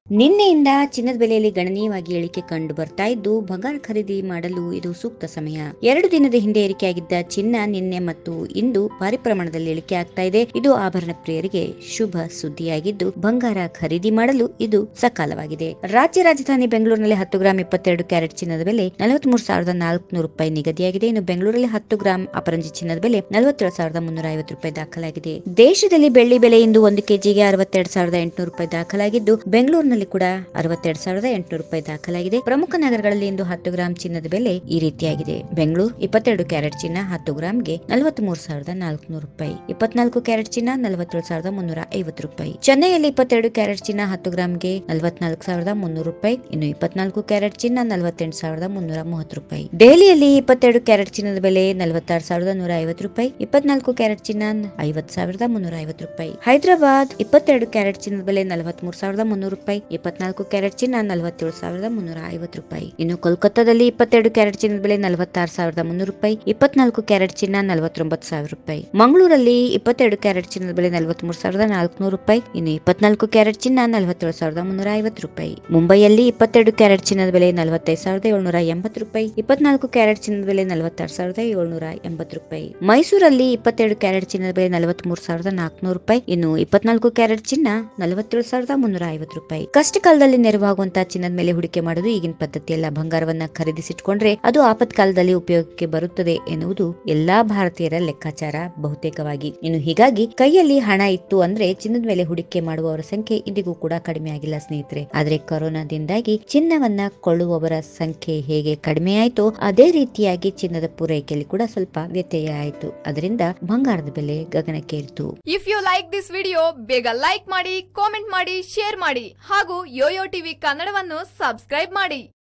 ನಿನ್ನೆಯಿಂದ ಚಿನ್ನದ ಬೆಲೆಯಲ್ಲಿ ಗಣನೀಯವಾಗಿ ಇಳಿಕೆ ಕಂಡು ಬರ್ತಾ ಇದ್ದು ಬಂಗಾರ ಖರೀದಿ ಮಾಡಲು ಇದು ಸೂಕ್ತ ಸಮಯ ಎರಡು ದಿನದ ಹಿಂದೆ ಏರಿಕೆಯಾಗಿದ್ದ ಚಿನ್ನ ನಿನ್ನೆ ಮತ್ತು ಇಂದು ಭಾರಿ ಪ್ರಮಾಣದಲ್ಲಿ ಇಳಿಕೆ ಆಗ್ತಾ ಇದೆ ಇದು ಆಭರಣ ಪ್ರಿಯರಿಗೆ ಶುಭ ಸುದ್ದಿಯಾಗಿದ್ದು ಬಂಗಾರ ಖರೀದಿ ಮಾಡಲು ಇದು ಸಕಾಲವಾಗಿದೆ ರಾಜ್ಯ ರಾಜಧಾನಿ ಬೆಂಗಳೂರಿನಲ್ಲಿ ಹತ್ತು ಗ್ರಾಂ ಇಪ್ಪತ್ತೆರಡು ಕ್ಯಾರೆಟ್ ಚಿನ್ನದ ಬೆಲೆ ನಲವತ್ಮೂರು ಸಾವಿರದ ನಾಲ್ಕುನೂರು ರೂಪಾಯಿ ನಿಗದಿಯಾಗಿದೆ ಇನ್ನು ಬೆಂಗಳೂರಲ್ಲಿ ಹತ್ತು ಗ್ರಾಂ ಅಪರಂಜಿ ಚಿನ್ನದ ಬೆಲೆ ನಲವತ್ತೇಳು ಸಾವಿರದ ಮುನ್ನೂರ ಐವತ್ತು ರೂಪಾಯಿ ದಾಖಲಾಗಿದೆ ದೇಶದಲ್ಲಿ ಬೆಳ್ಳಿ ಬೆಲೆ ಇಂದು ಒಂದು ಕೆಜಿಗೆ ಅರವತ್ತೆರಡು ಸಾವಿರದ ಎಂಟುನೂರು ರೂಪಾಯಿ ದಾಖಲಾಗಿದ್ದು ಬೆಂಗಳೂರಿನಲ್ಲಿ ಕೂಡ ಅರವತ್ತೆರಡು ಸಾವಿರದ ಎಂಟುನೂರು ರೂಪಾಯಿ ದಾಖಲಾಗಿದೆ ಪ್ರಮುಖ ನಗರಗಳಲ್ಲಿ ಇಂದು ಹತ್ತು ಗ್ರಾಂ ಚಿನ್ನದ ಬೆಲೆ ಈ ರೀತಿಯಾಗಿದೆ ಬೆಂಗಳೂರು ಇಪ್ಪತ್ತೆರಡು ಕ್ಯಾರೆಟ್ ಚಿನ್ನ ಹತ್ತು ಗ್ರಾಂಗೆ ನಲವತ್ಮೂರು ಸಾವಿರದ ನಾಲ್ಕುನೂರು ರೂಪಾಯಿ ಇಪ್ಪತ್ನಾಲ್ಕು ಕ್ಯಾರೆಟ್ ಚಿನ್ನ ನಲವತ್ತೇಳು ಸಾವಿರದ ಮುನ್ನೂರ ಐವತ್ತು ರೂಪಾಯಿ ಚೆನ್ನೈಯಲ್ಲಿ ಇಪ್ಪತ್ತೆರಡು ಕ್ಯಾರೆಟ್ ಚಿನ್ನ ಹತ್ತು ಗ್ರಾಂಗೆ ನಲವತ್ನಾಲ್ಕು ಸಾವಿರದ ಮುನ್ನೂರು ರೂಪಾಯಿ ಇನ್ನು ಇಪ್ಪತ್ನಾಲ್ಕು ಕ್ಯಾರೆಟ್ ಚಿನ್ನ ನಲವತ್ತೆಂಟು ಸಾವಿರದ ಮುನ್ನೂರ ಮೂವತ್ತು ರೂಪಾಯಿ ದೆಹಲಿಯಲ್ಲಿ ಇಪ್ಪತ್ತೆರಡು ಕ್ಯಾರೆಟ್ ಚಿನ್ನದ ಬೆಲೆ ನಲವತ್ತಾರು ಸಾವಿರದ ನೂರ ಐವತ್ತು ರೂಪಾಯಿ ಇಪ್ಪತ್ನಾಲ್ಕು ಕ್ಯಾರೆಟ್ ಚಿನ್ನ ಐವತ್ತು ಸಾವಿರದ ಮುನ್ನೂರ ಐವತ್ತು ರೂಪಾಯಿ ಹೈದರಾಬಾದ್ ಇಪ್ಪತ್ತೆರಡು ಕ್ಯಾರೆಟ್ ಚಿನ್ನದ ಬೆಲೆ ನಲವತ್ಮೂರು ಸಾವಿರದ ಮುನ್ನೂರು ರೂಪಾಯಿ ಇಪ್ಪತ್ನಾಲ್ಕು ಕ್ಯಾರೆಟ್ ಚಿನ್ನ ನಲವತ್ತೇಳು ಸಾವಿರದ ಮುನ್ನೂರ ಐವತ್ತು ರೂಪಾಯಿ ಇನ್ನು ಕೋಲ್ಕತ್ತಾದಲ್ಲಿ ಇಪ್ಪತ್ತೆರಡು ಕ್ಯಾರೆಟ್ ಚಿನ್ನದ ಬೆಲೆ ನಲವತ್ತಾರು ಸಾವಿರದ ಮುನ್ನೂರು ರೂಪಾಯಿ ಇಪ್ಪತ್ನಾಲ್ಕು ಕ್ಯಾರೆಟ್ ಚಿನ್ನ ನಲವತ್ತೊಂಬತ್ತು ಸಾವಿರ ರೂಪಾಯಿ ಮಂಗಳೂರಲ್ಲಿ ಇಪ್ಪತ್ತೆರಡು ಕ್ಯಾರೆಟ್ ಚಿನ್ನದ ಬೆಲೆ ನಲವತ್ಮೂರು ಸಾವಿರದ ನಾಲ್ಕುನೂರು ರೂಪಾಯಿ ಇನ್ನು ಇಪ್ಪತ್ನಾಲ್ಕು ಕ್ಯಾರೆಟ್ ಚಿನ್ನ ನಲವತ್ತೇಳು ಸಾವಿರದ ಮುನ್ನೂರ ಐವತ್ತು ರೂಪಾಯಿ ಮುಂಬೈಯಲ್ಲಿ ಇಪ್ಪತ್ತೆರಡು ಕ್ಯಾರೆಟ್ ಚಿನ್ನದ ಬೆಲೆ ನಲವತ್ತೈದು ಸಾವಿರದ ಏಳ್ನೂರ ಎಂಬತ್ತು ರೂಪಾಯಿ ಇಪ್ಪತ್ನಾಲ್ಕು ಕ್ಯಾರೆಟ್ ಚಿನ್ನದ ಬೆಲೆ ನಲವತ್ತಾರು ಸಾವಿರದ ಏಳ್ನೂರ ಎಂಬತ್ತು ರೂಪಾಯಿ ಮೈಸೂರಲ್ಲಿ ಇಪ್ಪತ್ತೆರಡು ಕ್ಯಾರೆಟ್ ಚಿನ್ನದ ಬೆಲೆ ನಲವತ್ಮೂರು ಸಾವಿರದ ನಾಲ್ಕುನೂರು ರೂಪಾಯಿ ಇನ್ನು ಇಪ್ಪತ್ನಾಲ್ಕು ಕ್ಯಾರೆಟ್ ಚಿನ್ನ ನಲವತ್ತೇಳು ಸಾವಿರದ ಮುನ್ನೂರ ಐವತ್ತು ರೂಪಾಯಿ ಕಷ್ಟ ಕಾಲದಲ್ಲಿ ನೆರವಾಗುವಂತಹ ಚಿನ್ನದ ಮೇಲೆ ಹೂಡಿಕೆ ಮಾಡುವುದು ಈಗಿನ ಪದ್ಧತಿಯಲ್ಲ ಬಂಗಾರವನ್ನ ಖರೀದಿಸಿಟ್ಕೊಂಡ್ರೆ ಅದು ಆಪತ್ಕಾಲದಲ್ಲಿ ಉಪಯೋಗಕ್ಕೆ ಬರುತ್ತದೆ ಎನ್ನುವುದು ಎಲ್ಲಾ ಭಾರತೀಯರ ಲೆಕ್ಕಾಚಾರ ಬಹುತೇಕವಾಗಿ ಇನ್ನು ಹೀಗಾಗಿ ಕೈಯಲ್ಲಿ ಹಣ ಇತ್ತು ಅಂದ್ರೆ ಚಿನ್ನದ ಮೇಲೆ ಹೂಡಿಕೆ ಮಾಡುವವರ ಸಂಖ್ಯೆ ಇಂದಿಗೂ ಕೂಡ ಕಡಿಮೆ ಆಗಿಲ್ಲ ಸ್ನೇಹಿತರೆ ಆದ್ರೆ ಕೊರೋನಾದಿಂದಾಗಿ ಚಿನ್ನವನ್ನ ಕೊಳ್ಳುವವರ ಸಂಖ್ಯೆ ಹೇಗೆ ಕಡಿಮೆ ಆಯ್ತೋ ಅದೇ ರೀತಿಯಾಗಿ ಚಿನ್ನದ ಪೂರೈಕೆಯಲ್ಲಿ ಕೂಡ ಸ್ವಲ್ಪ ವ್ಯತ್ಯಯ ಆಯ್ತು ಅದರಿಂದ ಬಂಗಾರದ ಬೆಲೆ ಗಗನಕ್ಕೇರಿತು if you like this video ಬೇಗ ಲೈಕ್ ಮಾಡಿ ಕಾಮೆಂಟ್ ಮಾಡಿ ಶೇರ್ ಮಾಡಿ ಹಾಗೂ ಯೋಯೋ ಟಿವಿ ಕನ್ನಡವನ್ನು ಸಬ್ಸ್ಕ್ರೈಬ್ ಮಾಡಿ